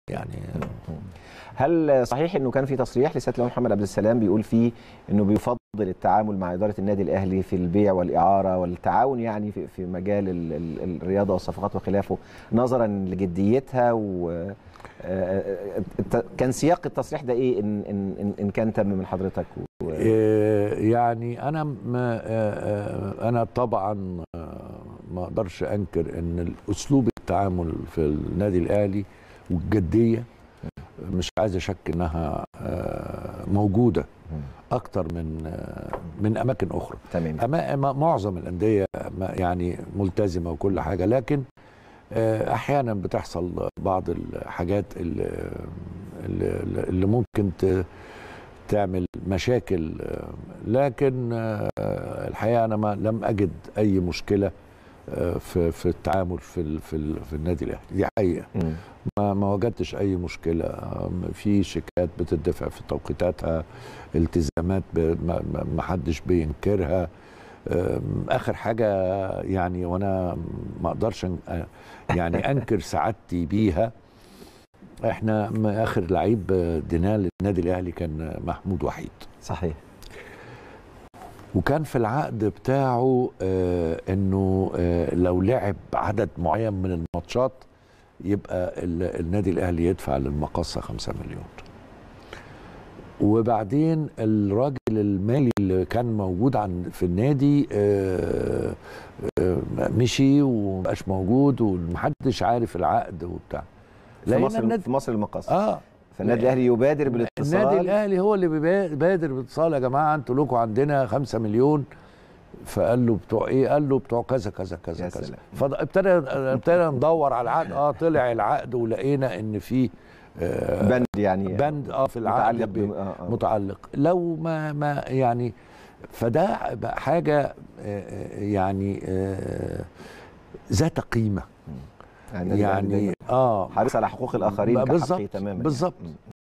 يعني هل صحيح انه كان في تصريح لسياده الامام محمد عبد السلام بيقول فيه انه بيفضل التعامل مع اداره النادي الاهلي في البيع والاعاره والتعاون يعني في, في مجال ال ال الرياضه والصفقات وخلافه نظرا لجديتها و آه، آه، كان سياق التصريح ده ايه ان ان ان كان تم من حضرتك و... يعني انا ما انا طبعا ما اقدرش انكر ان اسلوب التعامل في النادي الاهلي والجديه مش عايز اشك انها موجوده اكتر من من اماكن اخرى تمام معظم الانديه يعني ملتزمه وكل حاجه لكن احيانا بتحصل بعض الحاجات اللي, اللي ممكن تعمل مشاكل لكن الحقيقه انا ما لم اجد اي مشكله في في التعامل في في, في النادي الاهلي دي حقيقه ما ما وجدتش اي مشكله في شيكات بتدفع في توقيتاتها التزامات ما حدش بينكرها اخر حاجه يعني وانا ما اقدرش يعني انكر سعادتي بيها احنا اخر لعيب ديناه للنادي الاهلي كان محمود وحيد صحيح وكان في العقد بتاعه آه انه آه لو لعب عدد معين من الماتشات يبقى النادي الاهلي يدفع للمقصه 5 مليون وبعدين الراجل المالي اللي كان موجود عن في النادي آه مشي ومبقاش موجود ومحدش عارف العقد وبتاع في مصر النادي في مصر المقص اه فالنادي الاهلي يبادر بالاتصال النادي الاهلي هو اللي بيبادر بالاتصال يا جماعه انتوا لكم عندنا 5 مليون فقال له بتوع ايه؟ قال له بتوع كذا كذا كذا كذا فابتدى ابتدى ندور على العقد اه طلع العقد ولقينا ان في آه بند يعني بند اه في العقد متعلق آه آه. متعلق لو ما ما يعني فده حاجه آه يعني آه ذات قيمه يعني, يعني اه حريص على حقوق الاخرين بالظبط تماما بالظبط